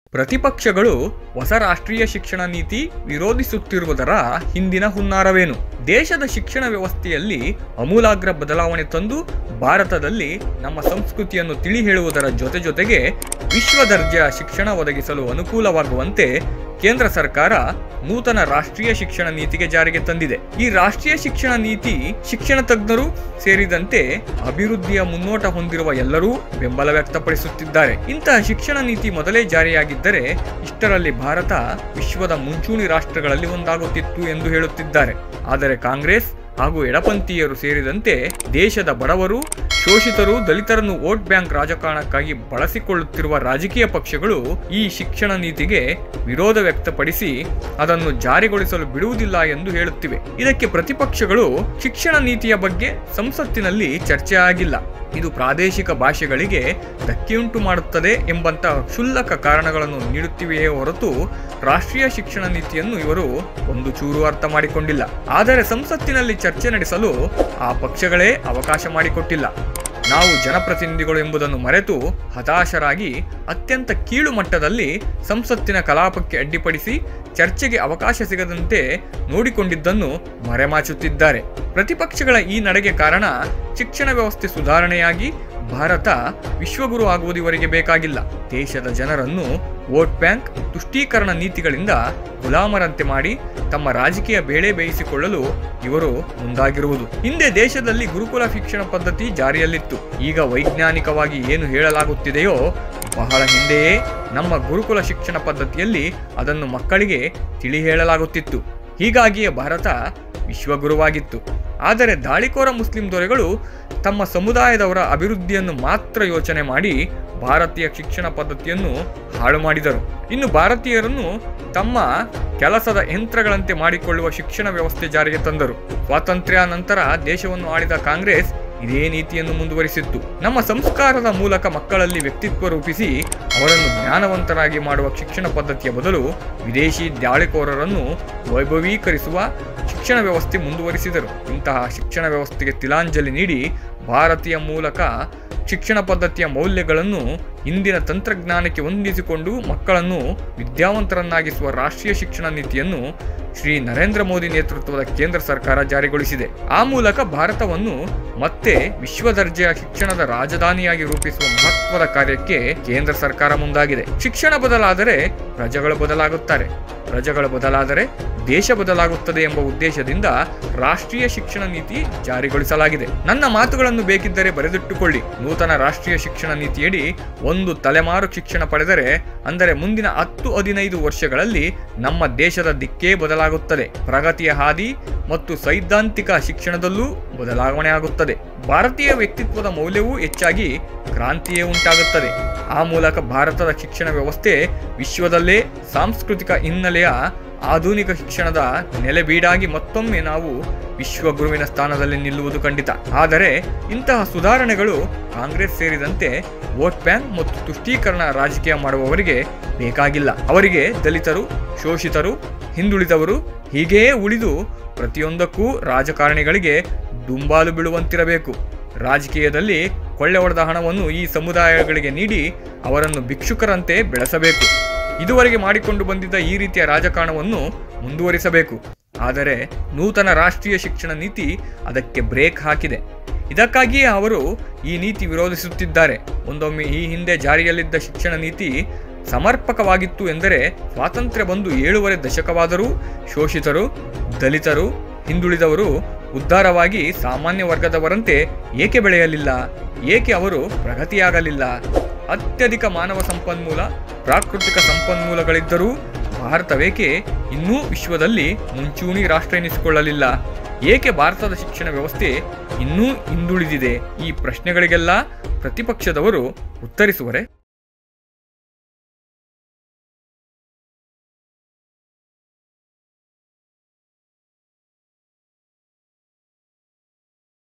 ಪ್ರತಿಪಕ್ಷಗಳು ಹೊಸ ರಾಷ್ಟ್ರೀಯ ಶಿಕ್ಷಣ ನೀತಿ ವಿರೋಧಿಸುತ್ತಿರುವುದರ ಹಿಂದಿನ ಹುನ್ನಾರವೇನು ದೇಶದ ಶಿಕ್ಷಣ ವ್ಯವಸ್ಥೆಯಲ್ಲಿ ಅಮೂಲಾಗ್ರ ಬದಲಾವಣೆ ತಂದು ಭಾರತದಲ್ಲಿ ನಮ್ಮ ಸಂಸ್ಕೃತಿಯನ್ನು ತಿಳಿ ಹೇಳುವುದರ ಜೊತೆ ಜೊತೆಗೆ ವಿಶ್ವ ದರ್ಜೆಯ ಶಿಕ್ಷಣ ಒದಗಿಸಲು ಅನುಕೂಲವಾಗುವಂತೆ ಕೇಂದ್ರ ಸರ್ಕಾರ ನೂತನ ರಾಷ್ಟ್ರೀಯ ಶಿಕ್ಷಣ ನೀತಿಗೆ ಜಾರಿಗೆ ತಂದಿದೆ ಈ ರಾಷ್ಟ್ರೀಯ ಶಿಕ್ಷಣ ನೀತಿ ಶಿಕ್ಷಣ ತಜ್ಞರು ಸೇರಿದಂತೆ ಅಭಿವೃದ್ಧಿಯ ಮುನ್ನೋಟ ಹೊಂದಿರುವ ಎಲ್ಲರೂ ಬೆಂಬಲ ವ್ಯಕ್ತಪಡಿಸುತ್ತಿದ್ದಾರೆ ಇಂತಹ ಶಿಕ್ಷಣ ನೀತಿ ಮೊದಲೇ ಜಾರಿಯಾಗಿದ್ದರೆ ಇಷ್ಟರಲ್ಲಿ ಭಾರತ ವಿಶ್ವದ ಮುಂಚೂಣಿ ರಾಷ್ಟ್ರಗಳಲ್ಲಿ ಒಂದಾಗುತ್ತಿತ್ತು ಎಂದು ಹೇಳುತ್ತಿದ್ದಾರೆ ಆದರೆ ಕಾಂಗ್ರೆಸ್ ಹಾಗೂ ಎಡಪಂಥೀಯರು ಸೇರಿದಂತೆ ದೇಶದ ಬಡವರು ಶೋಷಿತರು ದಲಿತರನ್ನು ವೋಟ್ ಬ್ಯಾಂಕ್ ರಾಜಕಾರಣಕ್ಕಾಗಿ ಬಳಸಿಕೊಳ್ಳುತ್ತಿರುವ ರಾಜಕೀಯ ಪಕ್ಷಗಳು ಈ ಶಿಕ್ಷಣ ನೀತಿಗೆ ವಿರೋಧ ವ್ಯಕ್ತಪಡಿಸಿ ಅದನ್ನು ಜಾರಿಗೊಳಿಸಲು ಬಿಡುವುದಿಲ್ಲ ಎಂದು ಹೇಳುತ್ತಿವೆ ಇದಕ್ಕೆ ಪ್ರತಿಪಕ್ಷಗಳು ಶಿಕ್ಷಣ ನೀತಿಯ ಬಗ್ಗೆ ಸಂಸತ್ತಿನಲ್ಲಿ ಚರ್ಚೆ ಆಗಿಲ್ಲ ಇದು ಪ್ರಾದೇಶಿಕ ಭಾಷೆಗಳಿಗೆ ಧಕ್ಕೆಯುಂಟು ಮಾಡುತ್ತದೆ ಎಂಬಂತ ಕ್ಷುಲ್ಲಕ ಕಾರಣಗಳನ್ನು ನೀಡುತ್ತಿವೆಯೇ ಹೊರತು ರಾಷ್ಟ್ರೀಯ ಶಿಕ್ಷಣ ನೀತಿಯನ್ನು ಇವರು ಒಂದು ಚೂರು ಅರ್ಥ ಮಾಡಿಕೊಂಡಿಲ್ಲ ಆದರೆ ಸಂಸತ್ತಿನಲ್ಲಿ ಚರ್ಚೆ ನಡೆಸಲು ಆ ಪಕ್ಷಗಳೇ ಅವಕಾಶ ಮಾಡಿಕೊಟ್ಟಿಲ್ಲ ನಾವು ಜನಪ್ರತಿನಿಧಿಗಳು ಎಂಬುದನ್ನು ಮರೆತು ಹತಾಶರಾಗಿ ಅತ್ಯಂತ ಕೀಳು ಮಟ್ಟದಲ್ಲಿ ಸಂಸತ್ತಿನ ಕಲಾಪಕ್ಕೆ ಅಡ್ಡಿಪಡಿಸಿ ಚರ್ಚೆಗೆ ಅವಕಾಶ ಸಿಗದಂತೆ ನೋಡಿಕೊಂಡಿದ್ದನ್ನು ಮರೆಮಾಚುತ್ತಿದ್ದಾರೆ ಪ್ರತಿಪಕ್ಷಗಳ ಈ ನಡೆಗೆ ಕಾರಣ ಶಿಕ್ಷಣ ವ್ಯವಸ್ಥೆ ಸುಧಾರಣೆಯಾಗಿ ಭಾರತ ವಿಶ್ವಗುರು ಆಗುವುದು ಇವರಿಗೆ ಬೇಕಾಗಿಲ್ಲ ದೇಶದ ಜನರನ್ನು ವೋಟ್ ಬ್ಯಾಂಕ್ ತುಷ್ಟೀಕರಣ ನೀತಿಗಳಿಂದ ಗುಲಾಮರಂತೆ ಮಾಡಿ ತಮ್ಮ ರಾಜಕೀಯ ಬೇಳೆ ಬೇಯಿಸಿಕೊಳ್ಳಲು ಇವರು ಮುಂದಾಗಿರುವುದು ಹಿಂದೆ ದೇಶದಲ್ಲಿ ಗುರುಕುಲ ಶಿಕ್ಷಣ ಪದ್ಧತಿ ಜಾರಿಯಲ್ಲಿತ್ತು ಈಗ ವೈಜ್ಞಾನಿಕವಾಗಿ ಏನು ಹೇಳಲಾಗುತ್ತಿದೆಯೋ ಬಹಳ ಹಿಂದೆಯೇ ನಮ್ಮ ಗುರುಕುಲ ಶಿಕ್ಷಣ ಪದ್ಧತಿಯಲ್ಲಿ ಅದನ್ನು ಮಕ್ಕಳಿಗೆ ತಿಳಿ ಹೇಳಲಾಗುತ್ತಿತ್ತು ಹೀಗಾಗಿಯೇ ಭಾರತ ವಿಶ್ವಗುರುವಾಗಿತ್ತು ಆದರೆ ದಾಳಿಕೋರ ಮುಸ್ಲಿಂ ದೊರೆಗಳು ತಮ್ಮ ಸಮುದಾಯದವರ ಅಭಿವೃದ್ಧಿಯನ್ನು ಮಾತ್ರ ಯೋಚನೆ ಮಾಡಿ ಭಾರತೀಯ ಶಿಕ್ಷಣ ಪದ್ಧತಿಯನ್ನು ಹಾಳು ಮಾಡಿದರು ಇನ್ನು ಭಾರತೀಯರನ್ನು ತಮ್ಮ ಕೆಲಸದ ಯಂತ್ರಗಳಂತೆ ಮಾಡಿಕೊಳ್ಳುವ ಶಿಕ್ಷಣ ವ್ಯವಸ್ಥೆ ಜಾರಿಗೆ ತಂದರು ಸ್ವಾತಂತ್ರ್ಯ ನಂತರ ದೇಶವನ್ನು ಆಳಿದ ಕಾಂಗ್ರೆಸ್ ಇದೇ ನೀತಿಯನ್ನು ಮುಂದುವರಿಸಿತ್ತು ನಮ್ಮ ಸಂಸ್ಕಾರದ ಮೂಲಕ ಮಕ್ಕಳಲ್ಲಿ ವ್ಯಕ್ತಿತ್ವ ರೂಪಿಸಿ ಅವರನ್ನು ಜ್ಞಾನವಂತರಾಗಿ ಮಾಡುವ ಶಿಕ್ಷಣ ಪದ್ಧತಿಯ ಬದಲು ವಿದೇಶಿ ದಾಳಿಕೋರರನ್ನು ವೈಭವೀಕರಿಸುವ ಶಿಕ್ಷಣ ವ್ಯವಸ್ಥೆ ಮುಂದುವರಿಸಿದರು ಇಂತಹ ಶಿಕ್ಷಣ ವ್ಯವಸ್ಥೆಗೆ ತಿಲಾಂಜಲಿ ನೀಡಿ ಭಾರತೀಯ ಮೂಲಕ ಶಿಕ್ಷಣ ಪದ್ಧತಿಯ ಮೌಲ್ಯಗಳನ್ನು ಇಂದಿನ ತಂತ್ರಜ್ಞಾನಕ್ಕೆ ಹೊಂದಿಸಿಕೊಂಡು ಮಕ್ಕಳನ್ನು ವಿದ್ಯಾವಂತರನ್ನಾಗಿಸುವ ರಾಷ್ಟ್ರೀಯ ಶಿಕ್ಷಣ ನೀತಿಯನ್ನು ಶ್ರೀ ನರೇಂದ್ರ ಮೋದಿ ನೇತೃತ್ವದ ಕೇಂದ್ರ ಸರ್ಕಾರ ಜಾರಿಗೊಳಿಸಿದೆ ಆ ಮೂಲಕ ಭಾರತವನ್ನು ಮತ್ತೆ ವಿಶ್ವ ದರ್ಜೆಯ ಶಿಕ್ಷಣದ ರಾಜಧಾನಿಯಾಗಿ ರೂಪಿಸುವ ಮಹತ್ವದ ಕಾರ್ಯಕ್ಕೆ ಕೇಂದ್ರ ಸರ್ಕಾರ ಮುಂದಾಗಿದೆ ಶಿಕ್ಷಣ ಬದಲಾದರೆ ಪ್ರಜೆಗಳು ಬದಲಾಗುತ್ತಾರೆ ಪ್ರಜೆಗಳು ಬದಲಾದರೆ ದೇಶ ಬದಲಾಗುತ್ತದೆ ಎಂಬ ಉದ್ದೇಶದಿಂದ ರಾಷ್ಟ್ರೀಯ ಶಿಕ್ಷಣ ನೀತಿ ಜಾರಿಗೊಳಿಸಲಾಗಿದೆ ನನ್ನ ಮಾತುಗಳನ್ನು ಬೇಕಿದ್ದರೆ ಬರೆದಿಟ್ಟುಕೊಳ್ಳಿ ನೂತನ ರಾಷ್ಟ್ರೀಯ ಶಿಕ್ಷಣ ನೀತಿಯಡಿ ಒಂದು ತಲೆಮಾರು ಶಿಕ್ಷಣ ಪಡೆದರೆ ಅಂದರೆ ಮುಂದಿನ ಹತ್ತು ಹದಿನೈದು ವರ್ಷಗಳಲ್ಲಿ ನಮ್ಮ ದೇಶದ ದಿಕ್ಕೇ ಬದಲಾಗುತ್ತದೆ ಪ್ರಗತಿಯ ಹಾದಿ ಮತ್ತು ಸೈದ್ಧಾಂತಿಕ ಶಿಕ್ಷಣದಲ್ಲೂ ಬದಲಾವಣೆ ಆಗುತ್ತದೆ ಭಾರತೀಯ ವ್ಯಕ್ತಿತ್ವದ ಮೌಲ್ಯವೂ ಹೆಚ್ಚಾಗಿ ಕ್ರಾಂತಿಯೇ ಉಂಟಾಗುತ್ತದೆ ಆ ಮೂಲಕ ಭಾರತದ ಶಿಕ್ಷಣ ವ್ಯವಸ್ಥೆ ವಿಶ್ವದಲ್ಲೇ ಸಾಂಸ್ಕೃತಿಕ ಹಿನ್ನೆಲೆಯ ಆಧುನಿಕ ಶಿಕ್ಷಣದ ನೆಲೆಬೀಡಾಗಿ ಮತ್ತೊಮ್ಮೆ ನಾವು ವಿಶ್ವಗುರುವಿನ ಸ್ಥಾನದಲ್ಲಿ ನಿಲ್ಲುವುದು ಖಂಡಿತ ಆದರೆ ಇಂತಹ ಸುಧಾರಣೆಗಳು ಕಾಂಗ್ರೆಸ್ ಸೇರಿದಂತೆ ವೋಟ್ ಬ್ಯಾಂಕ್ ಮತ್ತು ತುಷ್ಟೀಕರಣ ರಾಜಕೀಯ ಮಾಡುವವರಿಗೆ ಬೇಕಾಗಿಲ್ಲ ಅವರಿಗೆ ದಲಿತರು ಶೋಷಿತರು ಹಿಂದುಳಿದವರು ಹೀಗೇ ಉಳಿದು ಪ್ರತಿಯೊಂದಕ್ಕೂ ರಾಜಕಾರಣಿಗಳಿಗೆ ದುಂಬಾಲು ಬೀಳುವಂತಿರಬೇಕು ರಾಜಕೀಯದಲ್ಲಿ ಕೊಳ್ಳೆ ಹೊಡೆದ ಹಣವನ್ನು ಈ ಸಮುದಾಯಗಳಿಗೆ ನೀಡಿ ಅವರನ್ನು ಭಿಕ್ಷುಕರಂತೆ ಬೆಳೆಸಬೇಕು ಇದುವರೆಗೆ ಮಾಡಿಕೊಂಡು ಬಂದಿದ್ದ ಈ ರೀತಿಯ ರಾಜಕಾರಣವನ್ನು ಮುಂದುವರಿಸಬೇಕು ಆದರೆ ನೂತನ ರಾಷ್ಟ್ರೀಯ ಶಿಕ್ಷಣ ನೀತಿ ಅದಕ್ಕೆ ಬ್ರೇಕ್ ಹಾಕಿದೆ ಇದಕ್ಕಾಗಿಯೇ ಅವರು ಈ ನೀತಿ ವಿರೋಧಿಸುತ್ತಿದ್ದಾರೆ ಒಂದೊಮ್ಮೆ ಈ ಹಿಂದೆ ಜಾರಿಯಲ್ಲಿದ್ದ ಶಿಕ್ಷಣ ನೀತಿ ಸಮರ್ಪಕವಾಗಿತ್ತು ಎಂದರೆ ಸ್ವಾತಂತ್ರ್ಯ ಬಂದು ಏಳೂವರೆ ದಶಕವಾದರೂ ಶೋಷಿತರು ದಲಿತರು ಹಿಂದುಳಿದವರು ಉದ್ಧಾರವಾಗಿ ಸಾಮಾನ್ಯ ವರ್ಗದವರಂತೆ ಏಕೆ ಬೆಳೆಯಲಿಲ್ಲ ಏಕೆ ಅವರು ಪ್ರಗತಿಯಾಗಲಿಲ್ಲ ಅತ್ಯಧಿಕ ಮಾನವ ಸಂಪನ್ಮೂಲ ಪ್ರಾಕೃತಿಕ ಸಂಪನ್ಮೂಲಗಳಿದ್ದರೂ ಭಾರತವೇಕೆ ಇನ್ನೂ ವಿಶ್ವದಲ್ಲಿ ಮುಂಚೂಣಿ ರಾಷ್ಟ್ರ ಎನಿಸಿಕೊಳ್ಳಲಿಲ್ಲ ಏಕೆ ಭಾರತದ ಶಿಕ್ಷಣ ವ್ಯವಸ್ಥೆ ಇನ್ನೂ ಹಿಂದುಳಿದಿದೆ ಈ ಪ್ರಶ್ನೆಗಳಿಗೆಲ್ಲ ಪ್ರತಿಪಕ್ಷದವರು ಉತ್ತರಿಸುವರೆ